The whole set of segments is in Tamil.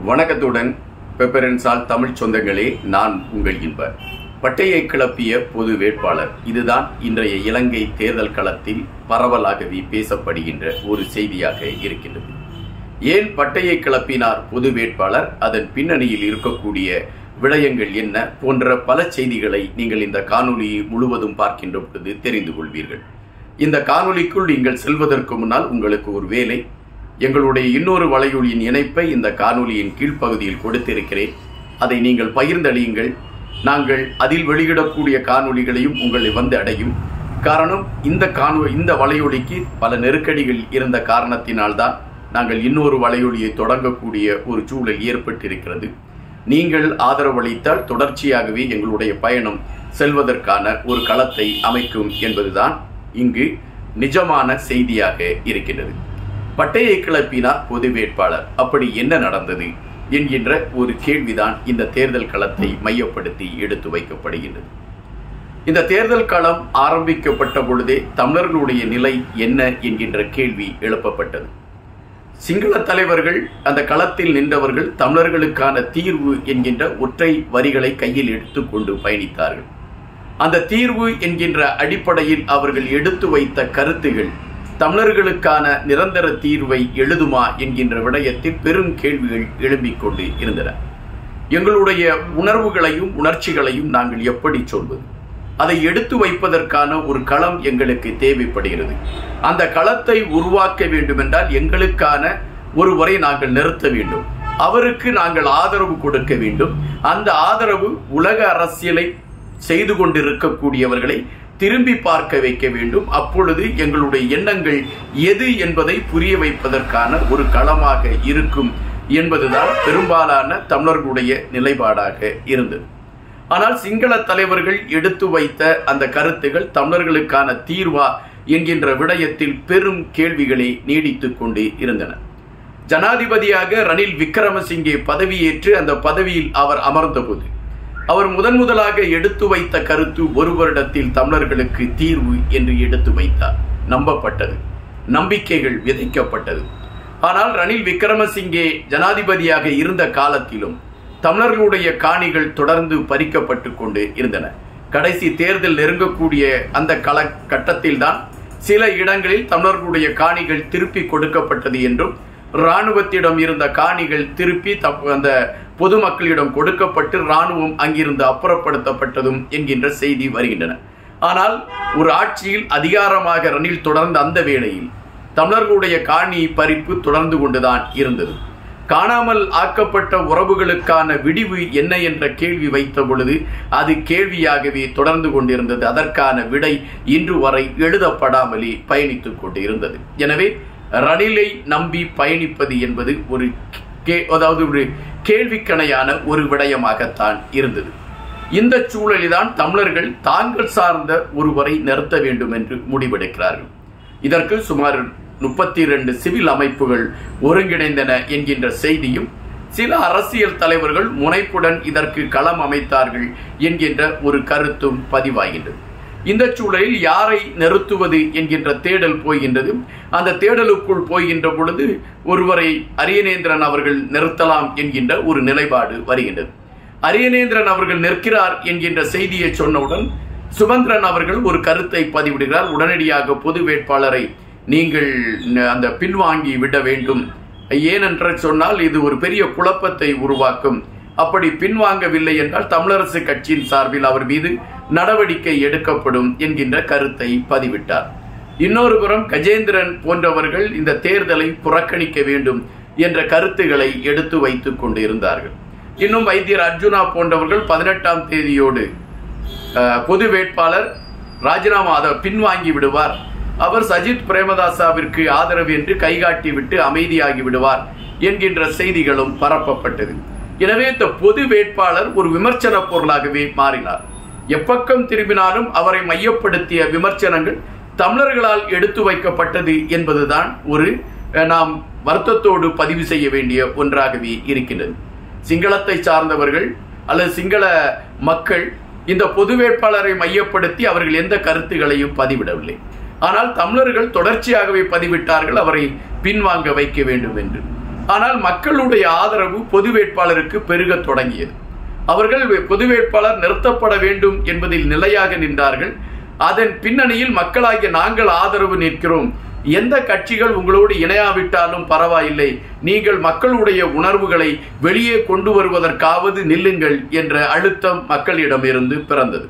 வணக்கத்துடன் பெப்பரன்சால் தமிழ் சொந்தங்களே நான் உங்கள் இன்பர் பட்டையை கிளப்பிய பொது வேட்பாளர் இதுதான் இன்றைய இலங்கை தேர்தல் களத்தில் பரவலாகவே பேசப்படுகின்ற ஒரு செய்தியாக இருக்கின்றது ஏன் பட்டையை கிளப்பினார் பொது வேட்பாளர் அதன் பின்னணியில் இருக்கக்கூடிய விடயங்கள் என்ன போன்ற பல செய்திகளை நீங்கள் இந்த காணொளியை முழுவதும் பார்க்கின்ற பொழுது தெரிந்து கொள்வீர்கள் இந்த காணொளிக்குள் நீங்கள் செல்வதற்கு முன்னால் உங்களுக்கு ஒரு வேலை எங்களுடைய இன்னொரு வலையொலியின் இணைப்பை இந்த காணொளியின் கீழ்ப்பகுதியில் கொடுத்திருக்கிறேன் அதை நீங்கள் பகிர்ந்தளியுங்கள் நாங்கள் அதில் வெளியிடக்கூடிய காணொளிகளையும் உங்களை வந்து அடையும் காரணம் இந்த காணொ இந்த வலையொலிக்கு பல நெருக்கடிகள் இருந்த காரணத்தினால்தான் நாங்கள் இன்னொரு வலையொலியை தொடங்கக்கூடிய ஒரு சூழல் ஏற்பட்டிருக்கிறது நீங்கள் ஆதரவளித்தால் தொடர்ச்சியாகவே எங்களுடைய பயணம் செல்வதற்கான ஒரு களத்தை அமைக்கும் என்பதுதான் இங்கு நிஜமான செய்தியாக இருக்கின்றது பட்டையை கிளப்பினார் பொது வேட்பாளர் அப்படி என்ன நடந்தது என்கின்ற ஒரு கேள்விதான் இந்த தேர்தல் களத்தை மையப்படுத்தி எடுத்து வைக்கப்படுகின்றது இந்த தேர்தல் களம் ஆரம்பிக்கப்பட்ட பொழுதே தமிழர்களுடைய நிலை என்ன என்கின்ற கேள்வி எழுப்பப்பட்டது சிங்கள தலைவர்கள் அந்த களத்தில் நின்றவர்கள் தமிழர்களுக்கான தீர்வு என்கின்ற ஒற்றை வரிகளை கையில் எடுத்துக்கொண்டு பயணித்தார்கள் அந்த தீர்வு என்கின்ற அடிப்படையில் அவர்கள் எடுத்து வைத்த கருத்துகள் தமிழர்களுக்கான நிரந்தர தீர்வை எழுதுமா என்கின்ற விடயத்தில் பெரும் கேள்விகள் எழும்பிக் கொண்டு இருந்தன எங்களுடைய உணர்வுகளையும் உணர்ச்சிகளையும் நாங்கள் எப்படி சொல்வது அதை எடுத்து வைப்பதற்கான ஒரு களம் எங்களுக்கு தேவைப்படுகிறது அந்த களத்தை உருவாக்க வேண்டுமென்றால் எங்களுக்கான ஒருவரை நாங்கள் நிறுத்த வேண்டும் அவருக்கு நாங்கள் ஆதரவு கொடுக்க வேண்டும் அந்த ஆதரவு உலக அரசியலை செய்து கொண்டிருக்கக்கூடியவர்களை திரும்பி பார்க்க வைக்க வேண்டும் அப்பொழுது எங்களுடைய எண்ணங்கள் எது என்பதை புரிய வைப்பதற்கான ஒரு களமாக இருக்கும் என்பதுதான் பெரும்பாலான தமிழர்களுடைய நிலைப்பாடாக இருந்தது ஆனால் சிங்கள தலைவர்கள் எடுத்து வைத்த அந்த கருத்துகள் தமிழர்களுக்கான தீர்வா என்கின்ற விடயத்தில் பெரும் கேள்விகளை நீடித்துக் கொண்டு இருந்தன ஜனாதிபதியாக ரணில் விக்ரமசிங்கே பதவியேற்று அந்த பதவியில் அவர் அமர்ந்தபோது அவர் முதன் முதலாக எடுத்து வைத்த கருத்து ஒரு வருடத்தில் தமிழர்களுக்கு தீர்வு என்று எடுத்து வைத்தார் நம்பப்பட்டது நம்பிக்கைகள் விதைக்கப்பட்டது ஆனால் ரணில் விக்ரமசிங்கே ஜனாதிபதியாக இருந்த காலத்திலும் தமிழர்களுடைய காணிகள் தொடர்ந்து பறிக்கப்பட்டு கொண்டு இருந்தன கடைசி தேர்தல் நெருங்கக்கூடிய அந்த கால கட்டத்தில்தான் சில இடங்களில் தமிழர்களுடைய காணிகள் திருப்பி கொடுக்கப்பட்டது என்றும் இராணுவத்திடம் இருந்த காணிகள் திருப்பி அந்த பொதுமக்களிடம் கொடுக்கப்பட்டு இராணுவம் அங்கிருந்து அப்புறப்படுத்தப்பட்டதும் என்கின்ற செய்தி வருகின்றன ஆனால் ஒரு ஆட்சியில் அதிகாரமாக ரணில் தொடர்ந்த அந்த வேளையில் தமிழர்களுடைய காணி பறிப்பு தொடர்ந்து கொண்டுதான் இருந்தது காணாமல் ஆக்கப்பட்ட உறவுகளுக்கான விடிவு என்ன என்ற கேள்வி வைத்த பொழுது அது கேள்வியாகவே தொடர்ந்து கொண்டிருந்தது அதற்கான விடை இன்று வரை எழுதப்படாமலே பயணித்துக் கொண்டு இருந்தது எனவே ரணிலை நம்பி பயணிப்பது என்பது ஒரு கே அதாவது ஒரு கேள்விக்கணையான ஒரு விடயமாகத்தான் இருந்தது இந்த சூழலில்தான் தமிழர்கள் தாங்கள் சார்ந்த ஒருவரை நிறுத்த வேண்டும் என்று முடிவெடுக்கிறார்கள் இதற்கு சுமார் முப்பத்தி இரண்டு சிவில் அமைப்புகள் ஒருங்கிணைந்தன என்கின்ற செய்தியும் சில அரசியல் தலைவர்கள் முனைப்புடன் இதற்கு களம் அமைத்தார்கள் என்கின்ற ஒரு கருத்தும் பதிவாகின்றது இந்த சூழலில் யாரை நிறுத்துவது என்கின்ற தேடல் போகின்றது அந்த தேடலுக்குள் போகின்ற பொழுது ஒருவரை அரியநேந்திரன் அவர்கள் நிறுத்தலாம் என்கின்ற ஒரு நிலைப்பாடு வருகின்றது அரியநேந்திரன் அவர்கள் நிற்கிறார் என்கின்ற செய்தியை சொன்னவுடன் சுமந்திரன் அவர்கள் ஒரு கருத்தை பதிவிடுகிறார் உடனடியாக பொது வேட்பாளரை நீங்கள் அந்த பின்வாங்கி விட வேண்டும் ஏனென்று சொன்னால் இது ஒரு பெரிய குழப்பத்தை உருவாக்கும் அப்படி பின்வாங்கவில்லை என்றால் தமிழரசு கட்சியின் சார்பில் அவர் மீது நடவடிக்கை எடுக்கப்படும் என்கின்ற கருத்தை பதிவிட்டார் இன்னொரு புறம் கஜேந்திரன் போன்றவர்கள் இந்த தேர்தலை புறக்கணிக்க வேண்டும் என்ற கருத்துக்களை எடுத்து வைத்துக் கொண்டு இருந்தார்கள் இன்னும் வைத்தியர் அர்ஜுனா போன்றவர்கள் பதினெட்டாம் தேதியோடு பொது வேட்பாளர் ராஜினாமா அதை பின்வாங்கி விடுவார் அவர் சஜித் பிரேமதாசாவிற்கு ஆதரவு என்று கைகாட்டி விட்டு அமைதியாகி விடுவார் என்கின்ற செய்திகளும் பரப்பப்பட்டது எனவே இந்த பொது வேட்பாளர் ஒரு விமர்சன பொருளாகவே மாறினார் எப்பக்கம் திரும்பினாலும் அவரை மையப்படுத்திய விமர்சனங்கள் தமிழர்களால் எடுத்து வைக்கப்பட்டது என்பதுதான் ஒரு நாம் வருத்தத்தோடு பதிவு செய்ய வேண்டிய ஒன்றாகவே இருக்கின்றது சிங்களத்தை சார்ந்தவர்கள் அல்லது சிங்கள மக்கள் இந்த பொது வேட்பாளரை மையப்படுத்தி அவர்கள் எந்த கருத்துகளையும் பதிவிடவில்லை ஆனால் தமிழர்கள் தொடர்ச்சியாகவே பதிவிட்டார்கள் அவரை பின்வாங்க வைக்க வேண்டும் என்று ஆனால் மக்களுடைய ஆதரவு பொது வேட்பாளருக்கு பெருகத் தொடங்கியது அவர்கள் பொது வேட்பாளர் நிறுத்தப்பட வேண்டும் என்பதில் நிலையாக நின்றார்கள் அதன் பின்னணியில் மக்களாகிய நாங்கள் ஆதரவு நிற்கிறோம் எந்த கட்சிகள் உங்களோடு இணையாவிட்டாலும் பரவாயில்லை நீங்கள் மக்களுடைய உணர்வுகளை வெளியே கொண்டு வருவதற்காவது நில்லுங்கள் என்ற அழுத்தம் மக்களிடமிருந்து பிறந்தது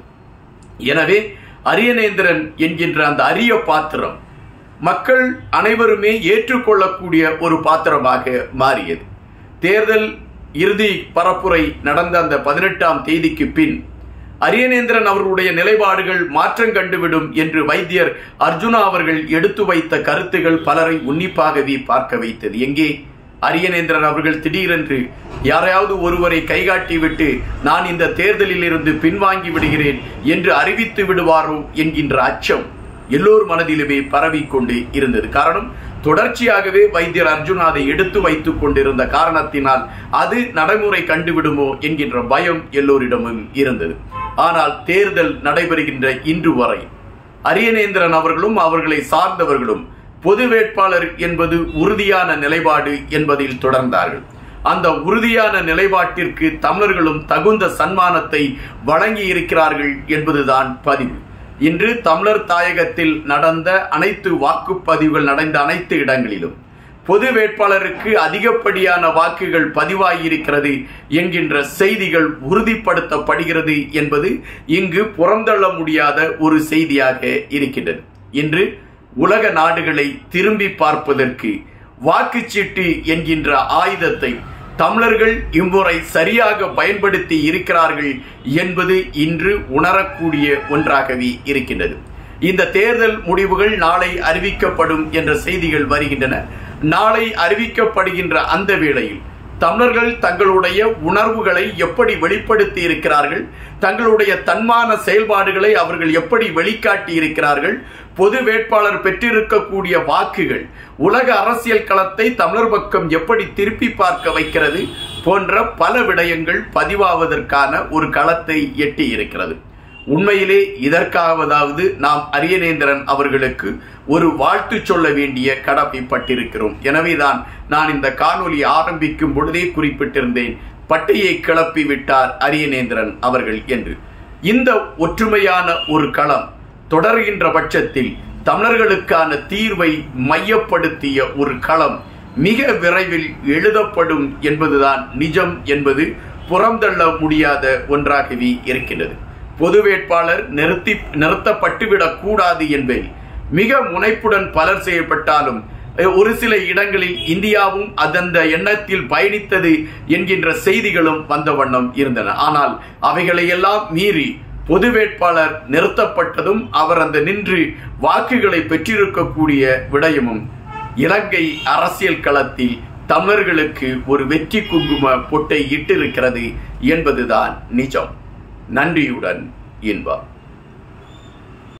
எனவே அரியநேந்திரன் என்கின்ற அந்த அரிய பாத்திரம் மக்கள் அனைவருமே ஏற்றுக்கொள்ளக்கூடிய ஒரு பாத்திரமாக மாறியது தேர்தல் இறுதி பரப்புரை நடந்த அந்த பதினெட்டாம் தேதிக்கு பின் அரியநேந்திரன் அவர்களுடைய நிலைப்பாடுகள் மாற்றம் கண்டுவிடும் என்று வைத்தியர் அர்ஜுனா அவர்கள் எடுத்து வைத்த கருத்துகள் பலரை உன்னிப்பாகவே பார்க்க வைத்தது எங்கே அரியநேந்திரன் அவர்கள் திடீரென்று யாரையாவது ஒருவரை கைகாட்டி விட்டு நான் இந்த தேர்தலில் இருந்து பின்வாங்கி விடுகிறேன் என்று அறிவித்து விடுவாரோ என்கின்ற அச்சம் எல்லோர் மனதிலுமே பரவிக்கொண்டு இருந்தது காரணம் தொடர்ச்சியாகவே வைத்தியர் அர்ஜுனா அதை எடுத்து வைத்துக் கொண்டிருந்த காரணத்தினால் அது நடைமுறை கண்டுவிடுமோ என்கின்ற பயம் எல்லோரிடமும் இருந்தது ஆனால் தேர்தல் நடைபெறுகின்ற இன்று வரை அரியநேந்திரன் அவர்களும் அவர்களை சார்ந்தவர்களும் பொது வேட்பாளர் என்பது உறுதியான நிலைப்பாடு என்பதில் தொடர்ந்தார்கள் அந்த உறுதியான நிலைப்பாட்டிற்கு தமிழர்களும் தகுந்த சன்மானத்தை வழங்கி இருக்கிறார்கள் என்பதுதான் பதிவு இன்று தமிழர் தாயகத்தில் நடந்த அனைத்து வாக்குப்பதிவுகள் நடந்த அனைத்து இடங்களிலும் பொது வேட்பாளருக்கு அதிகப்படியான வாக்குகள் பதிவாகியிருக்கிறது என்கின்ற செய்திகள் உறுதிப்படுத்தப்படுகிறது என்பது இங்கு புறந்தள்ள முடியாத ஒரு செய்தியாக இருக்கின்றது இன்று உலக நாடுகளை திரும்பி பார்ப்பதற்கு வாக்குச்சீட்டு என்கின்ற ஆயுதத்தை தமிழர்கள் இம்முறை சரியாக பயன்படுத்தி இருக்கிறார்கள் என்பது இன்று உணரக்கூடிய ஒன்றாகவே இருக்கின்றது இந்த தேர்தல் முடிவுகள் நாளை அறிவிக்கப்படும் என்ற செய்திகள் வருகின்றன நாளை அறிவிக்கப்படுகின்ற அந்த வேளையில் தமிழர்கள் தங்களுடைய உணர்வுகளை எப்படி வெளிப்படுத்தி இருக்கிறார்கள் தங்களுடைய தன்மான செயல்பாடுகளை அவர்கள் எப்படி வெளிக்காட்டி இருக்கிறார்கள் பொது வேட்பாளர் பெற்றிருக்கக்கூடிய வாக்குகள் உலக அரசியல் களத்தை தமிழர் பக்கம் எப்படி திருப்பி பார்க்க வைக்கிறது போன்ற பல விடயங்கள் பதிவாவதற்கான ஒரு களத்தை எட்டி இருக்கிறது உண்மையிலே இதற்காவதாவது நாம் அரியநேந்திரன் அவர்களுக்கு ஒரு வாழ்த்து சொல்ல வேண்டிய கடமைப்பட்டிருக்கிறோம் எனவேதான் நான் இந்த காணொலி ஆரம்பிக்கும் பொழுதே குறிப்பிட்டிருந்தேன் பட்டையை கிளப்பி விட்டார் அரியநேந்திரன் அவர்கள் என்று இந்த ஒற்றுமையான ஒரு களம் தொடர்கின்ற பட்சத்தில் தமிழர்களுக்கான தீர்வை மையப்படுத்திய ஒரு களம் மிக விரைவில் எழுதப்படும் என்பதுதான் நிஜம் என்பது புறந்தள்ள முடியாத ஒன்றாகவே இருக்கின்றது பொது வேட்பாளர் நிறுத்தி நிறுத்தப்பட்டுவிடக் கூடாது என்பதில் மிக முனைப்புடன் பலர் செயல்பட்டாலும் ஒரு சில இடங்களில் இந்தியாவும் அதந்த எண்ணத்தில் பயணித்தது என்கின்ற செய்திகளும் வந்த வண்ணம் இருந்தன ஆனால் அவைகளையெல்லாம் மீறி பொது வேட்பாளர் நிறுத்தப்பட்டதும் அவர் அந்த நின்று வாக்குகளை பெற்றிருக்கக்கூடிய விடயமும் இலங்கை அரசியல் களத்தில் தமிழர்களுக்கு ஒரு வெற்றி குங்கும பொட்டை இட்டிருக்கிறது என்பதுதான் நிஜம் நன்றியுடன் இன்பம்